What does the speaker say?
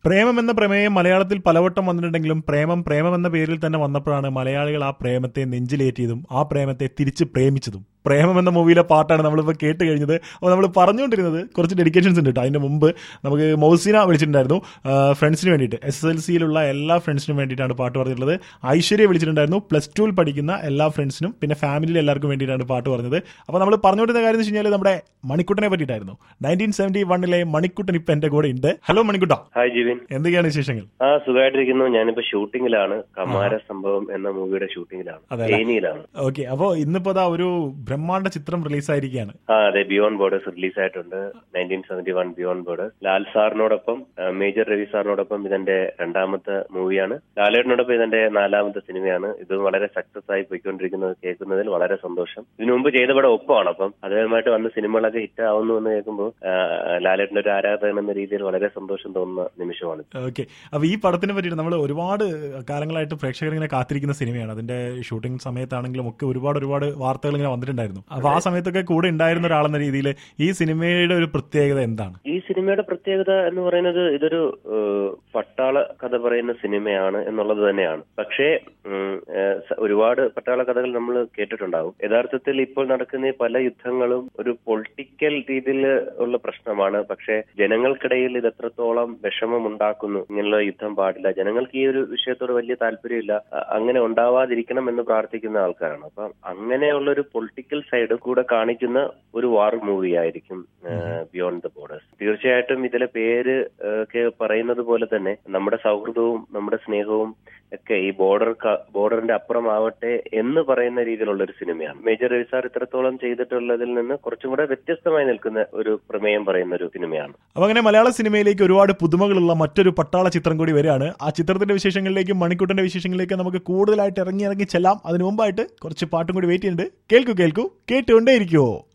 പ്രേമം എന്ന പ്രമേയം മലയാളത്തിൽ പലവട്ടം വന്നിട്ടുണ്ടെങ്കിലും പ്രേമം പ്രേമം എന്ന പേരിൽ തന്നെ വന്നപ്പോഴാണ് മലയാളികൾ ആ പ്രേമത്തെ നെഞ്ചിലേറ്റിയതും ആ പ്രേമത്തെ തിരിച്ച് പ്രേമിച്ചതും പ്രേമം എന്ന മൂവിയിലെ പാട്ടാണ് നമ്മളിപ്പോൾ കേട്ട് കഴിഞ്ഞത് അപ്പോൾ നമ്മൾ പറഞ്ഞുകൊണ്ടിരുന്നത് കുറച്ച് ഡെഡിക്കേഷൻസ് ഉണ്ട് കേട്ടോ അതിൻ്റെ മുമ്പ് നമുക്ക് മൗസിന വിളിച്ചിട്ടുണ്ടായിരുന്നു ഫ്രണ്ട്സിന് വേണ്ടിയിട്ട് എസ് എസ് എൽ സിയിലുള്ള എല്ലാ ഫ്രണ്ട്സിനും വേണ്ടിയിട്ടാണ് പാട്ട് പറഞ്ഞിട്ടുള്ളത് ഐശ്വര്യ വിളിച്ചിട്ടുണ്ടായിരുന്നു പ്ലസ് ടുവിൽ പഠിക്കുന്ന എല്ലാ ഫ്രണ്ട്സിനും പിന്നെ ഫാമിലിയിൽ എല്ലാവർക്കും വേണ്ടിയിട്ടാണ് പാട്ട് പറഞ്ഞത് അപ്പോൾ നമ്മൾ പറഞ്ഞുകൊണ്ടിരുന്ന കാര്യം എന്ന് വെച്ച് കഴിഞ്ഞാൽ നമ്മുടെ മണിക്കുട്ടനെ പറ്റിയിട്ടായിരുന്നു നയൻറ്റീൻ സെവൻറ്റി വണ്ണിലെ മണിക്കുട്ടൻ ഇപ്പം എൻ്റെ കൂടെ ഉണ്ട് ഹലോ മണിക്കുട്ട ഹായ് ജിവിൻ എന്തൊക്കെയാണ് വിശേഷങ്ങൾ ആ സുഖമായിട്ടിരിക്കുന്നു ഞാനിപ്പോ ഷൂട്ടിങ്ങിലാണ് കമാര സംഭവം എന്ന മൂവിയുടെ ഷൂട്ടിങ്ങിലാണ് അതെ. ഏനിയിലാണ് ഓക്കെ അപ്പോൾ ഇന്നിപ്പോൾ അതാ ഒരു ബ്രഹ്മാണ്ഡ ചിത്രം റിലീസായിരിക്കുകയാണ് ആ അതെ ബിയോണ്ട് ബോർഡേഴ്സ് റിലീസ് ആയിട്ടുണ്ട് nineteen seventy one beyond borders Lal സാറിനോടൊപ്പം ആ, മേജർ രവി സാറിനോടൊപ്പം ഇതെന്റെ രണ്ടാമത്തെ മൂവിയാണ് ലാലേട്ടനോടൊപ്പം ഇതെന്റെ നാലാമത്തെ സിനിമയാണ് ഇത് വളരെ സക്സസ് ആയി പോയിക്കൊണ്ടിരിക്കുന്നത് കേൾക്കുന്നതിൽ വളരെ സന്തോഷം ഇതിനു മുമ്പ് ചെയ്ത പടം ഒപ്പമാണ് അപ്പം അദ്ദേഹമായിട്ട് വന്ന സിനിമകളൊക്കെ ഹിറ്റ് ആവുന്നു എന്ന് കേൾക്കുമ്പോൾ ആ, ലാലേട്ടന്റെ ഒരു ആരാധകൻ എന്ന രീതിയിൽ വളരെ സന്തോഷം തോന്നുന്ന നിമിഷമാണ് ഓക്കെ അപ്പോൾ ഈ പടത്തിനെ പറ്റിയിട്ട് നമ്മൾ ഒരുപാട് കാലങ്ങളായിട്ട് പ്രേക്ഷകർ ഇങ്ങനെ കാത്തിരിക്കുന്ന സിനിമയാണ് അതിന്റെ ഷൂട്ടിംഗ് സമയത്താണെങ്കിലും ഒക്കെ ഒരുപാട് ഒരുപാട് വാർത്തകൾ ഇങ്ങനെ വന്നിട്ടുണ്ടായിരുന്നു അപ്പോൾ ആ സമയത്തൊക്കെ കൂടെ ഉണ്ടായിരുന്ന ഒരാളെന്ന രീതിയിൽ ഈ സിനിമയുടെ ഒരു പ്രത്യേകത എന്താണ് ഈ സിനിമയുടെ പ്രത്യേകത എന്ന് പറയുന്നത് ഇതൊരു ഏഹ്, പട്ടാള കഥ പറയുന്ന സിനിമയാണ് എന്നുള്ളത് തന്നെയാണ് പക്ഷേ ഉം, ഏഹ്, സ- ഒരുപാട് പട്ടാള കഥകൾ നമ്മൾ കേട്ടിട്ടുണ്ടാവും യഥാർത്ഥത്തിൽ ഇപ്പോൾ നടക്കുന്ന ഈ പല യുദ്ധങ്ങളും ഒരു പൊളിറ്റിക്കൽ രീതിയിൽ ഉള്ള പ്രശ്നമാണ് പക്ഷേ ജനങ്ങൾക്കിടയിൽ ഇത് എത്രത്തോളം വിഷമം ഉണ്ടാക്കുന്നു ഇങ്ങനെയുള്ള യുദ്ധം പാടില്ല ജനങ്ങൾക്ക് ഈ ഒരു വിഷയത്തോട് വലിയ താല്പര്യമില്ല അ- അങ്ങനെ ഉണ്ടാവാതിരിക്കണം എന്ന് പ്രാർത്ഥിക്കുന്ന ആൾക്കാരാണ് അപ്പം അങ്ങനെയുള്ള ഒരു പൊളിറ്റിക്കൽ സൈഡ് കൂടെ കാണിക്കുന്ന ഒരു വാർ മൂവി ആയിരിക്കും ബിയോണ്ട് ദ ബോർഡേഴ്സ് തീർച്ചയായിട്ടും ഇതിലെ പേര് ഏഹ്, ഒക്കെ പറയുന്നത് പോലെ തന്നെ നമ്മുടെ സൗഹൃദവും നമ്മുടെ സ്നേഹവും ഒക്കെ ഈ ബോർഡർ ബോർഡറിന്റെ അപ്പുറമാവട്ടെ എന്ന് പറയുന്ന രീതിയിലുള്ള ഒരു സിനിമയാണ് മേജർ രവി സാർ ഇത്രത്തോളം ചെയ്തിട്ടുള്ളതിൽ നിന്ന് കുറച്ചും കൂടെ വ്യത്യസ്തമായി നിൽക്കുന്ന ഒരു പ്രമേയം പറയുന്ന ഒരു സിനിമയാണ് അപ്പോൾ അങ്ങനെ മലയാള സിനിമയിലേക്ക് ഒരുപാട് പുതുമകളുള്ള മറ്റൊരു പട്ടാള ചിത്രം കൂടി വരികയാണ് ആ ചിത്രത്തിന്റെ വിശേഷങ്ങളിലേക്കും മണിക്കുട്ടന്റെ വിശേഷങ്ങളിലേക്കും നമുക്ക് കൂടുതലായിട്ട് ഇറങ്ങി ഇറങ്ങി ചെല്ലാം അതിനു മുമ്പായിട്ട് കുറച്ച് പാട്ടും കൂടി വെയിറ്റ് ചെയ്യുന്നുണ്ട് കേൾക്കൂ കേൾക്കൂ കേട്ടുകൊണ്ടേ ഇരിക്കുവോ